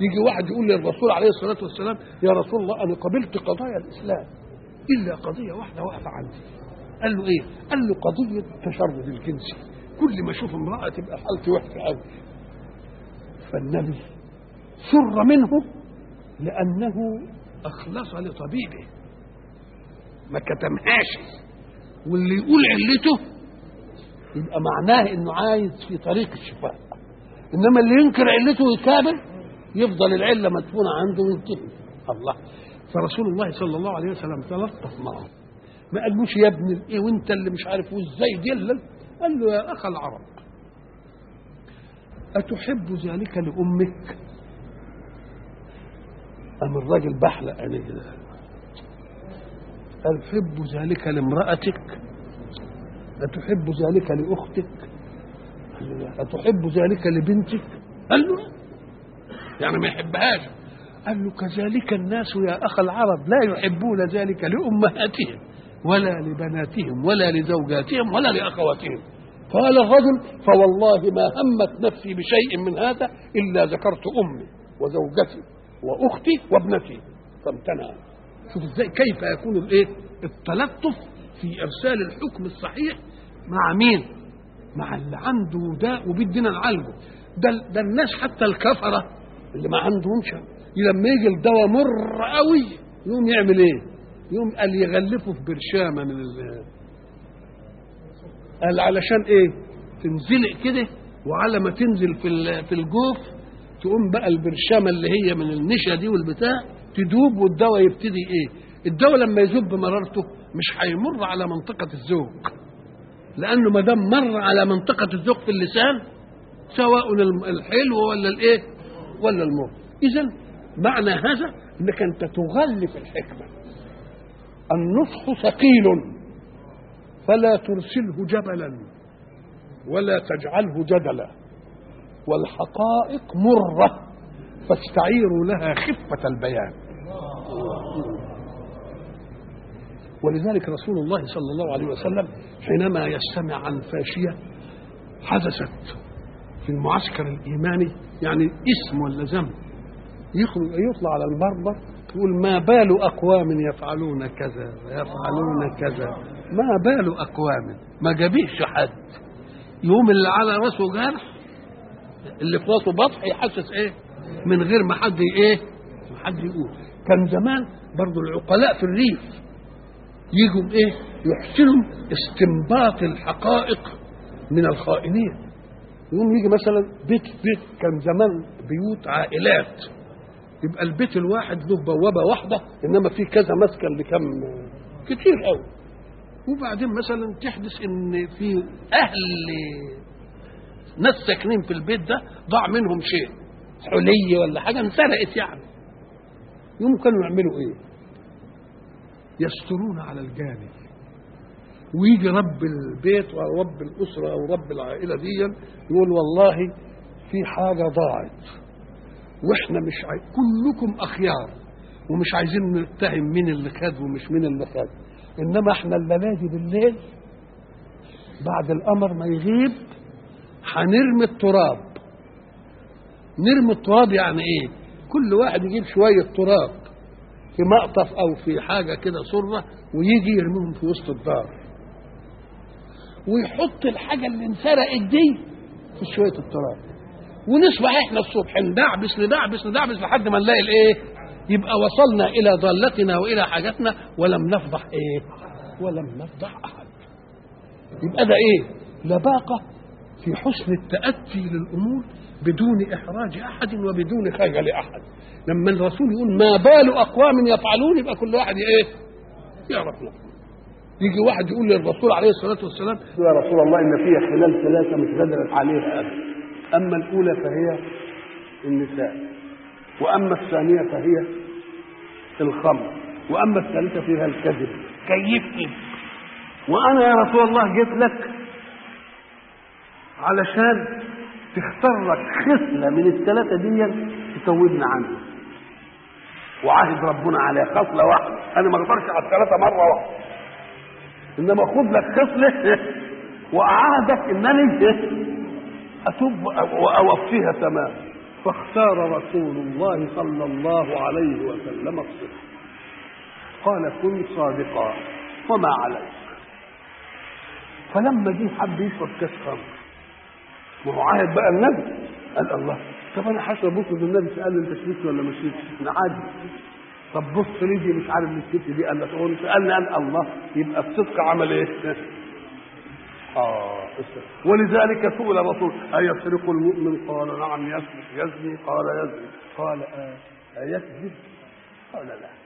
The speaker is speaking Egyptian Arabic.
يجي واحد يقول للرسول عليه الصلاه والسلام يا رسول الله انا قبلت قضايا الاسلام الا قضيه واحده واقفه عندي قال له ايه؟ قال له قضيه التشرد الجنسي كل ما اشوف امراه تبقى حالتي وحشه قوي فالنبي سر منه لانه اخلص لطبيبه ما كتمهاش واللي يقول علته يبقى معناه انه عايز في طريق الشفاء انما اللي ينكر علته ويكابر يفضل العله مدفونه عنده وينتهي الله فرسول الله صلى الله عليه وسلم تلطف معه ما قالوش يا ابن ايه وانت اللي مش عارف وازاي دلل قال له يا اخ العرب اتحب ذلك لامك ام الراجل بحلق عينيه كده قال حب ذلك لامرأتك أتحب ذلك لأختك قال له لا. أتحب ذلك لبنتك قال له لا. يعني ما يحبهاش قال له كذلك الناس يا أخ العرب لا يحبون ذلك لأمهاتهم ولا لبناتهم ولا لزوجاتهم ولا لأخواتهم قال الرجل فوالله ما همت نفسي بشيء من هذا إلا ذكرت أمي وزوجتي وأختي وابنتي فامتنع شوف ازاي كيف يكون الايه التلطف في ارسال الحكم الصحيح مع مين مع اللي عنده داء وبيدينا نعالجه ده ده الناس حتى الكفره اللي ما عندهمش لما يجي الدواء مر قوي يقوم يعمل ايه يقوم قال يغلفه في برشامه من ال قال علشان ايه تنزلق كده وعلى ما تنزل في ال- في الجوف تقوم بقى البرشامه اللي هي من النشا دي والبتاع تدوب والدواء يبتدي ايه الدواء لما يذوب مرارته مش هيمر على منطقه الذوق لانه ما دام مر على منطقه الذوق في اللسان سواء الم- الحلو ولا الايه ولا المر اذا معنى هذا انك انت تغلف الحكمه النصح ثقيل فلا ترسله جبلا ولا تجعله جدلا والحقائق مره فاستعيروا لها خفه البيان ولذلك رسول الله صلى الله عليه وسلم حينما يستمع عن فاشيه حدثت في المعسكر الايماني يعني اسم ولا ذنب يخرج يطلع على المرمى يقول ما بال اقوام يفعلون كذا ويفعلون كذا ما بال اقوام ما جابيش حد يوم اللي على راسه جرح اللي في راسه بطح يحسس ايه من غير ما حد ايه ما حد يقول كان زمان برضو العقلاء في الريف يجوا ايه يحسنوا استنباط الحقائق من الخائنين يقوم يجي مثلا بيت بيت كان زمان بيوت عائلات يبقى البيت الواحد له بوابه واحده انما في كذا مسكن لكم كتير قوي وبعدين مثلا تحدث ان في اهل ناس ساكنين في البيت ده ضاع منهم شيء حلي ولا حاجه انسرقت يعني يوم كانوا يعملوا ايه يسترون على الجانب ويجي رب البيت او رب الاسره او رب العائله دي يقول والله في حاجه ضاعت واحنا مش عاي... كلكم اخيار ومش عايزين نتهم مين اللي خد ومش مين اللي خد انما احنا الليله دي بالليل بعد القمر ما يغيب هنرمي التراب نرمي التراب يعني ايه كل واحد يجيب شويه تراب في مقطف او في حاجه كده سره ويجي يرميهم في وسط الدار ويحط الحاجه اللي انسرقت دي في شويه التراب ونصبح احنا الصبح ندعبس ندعبس ندعبس لحد ما نلاقي الايه يبقى وصلنا الى ضالتنا والى حاجتنا ولم نفضح ايه ولم نفضح احد يبقى ده ايه لباقه في حسن التاتي للامور بدون احراج احد وبدون خجل احد لما الرسول يقول ما بال اقوام يفعلون يبقى كل واحد ايه يعرف له يجي واحد يقول للرسول عليه الصلاه والسلام يا رسول الله ان فيها خلال ثلاثه مش قادر عليها ابدا اما الاولى فهي النساء واما الثانيه فهي الخمر واما الثالثه فيها الكذب كيفني وانا يا رسول الله جيت لك علشان تختار لك خصله من الثلاثه دي تتوبنا عنها وعهد ربنا عليها خصله واحده انا ما اقدرش على الثلاثه مره واحده انما خد لك خصله واعهدك انني اتوب واوفيها تمام فاختار رسول الله صلى الله عليه وسلم الصدق قال كن صادقا وما عليك فلما جه حب يشرب كاس خمر ما هو عاهد بقى النبي قال الله طب انا حاسس بكره النبي سال انت شربت ولا ما شربتش انا عادي طب بص ليدي مش عارف الست دي قال لك هو سالني قال الله يبقى الصدق عمل ايه؟ اه الصدق. ولذلك سئل الرسول ايسرق المؤمن قال نعم يسرق يزني قال يزني قال آه. ايكذب قال لا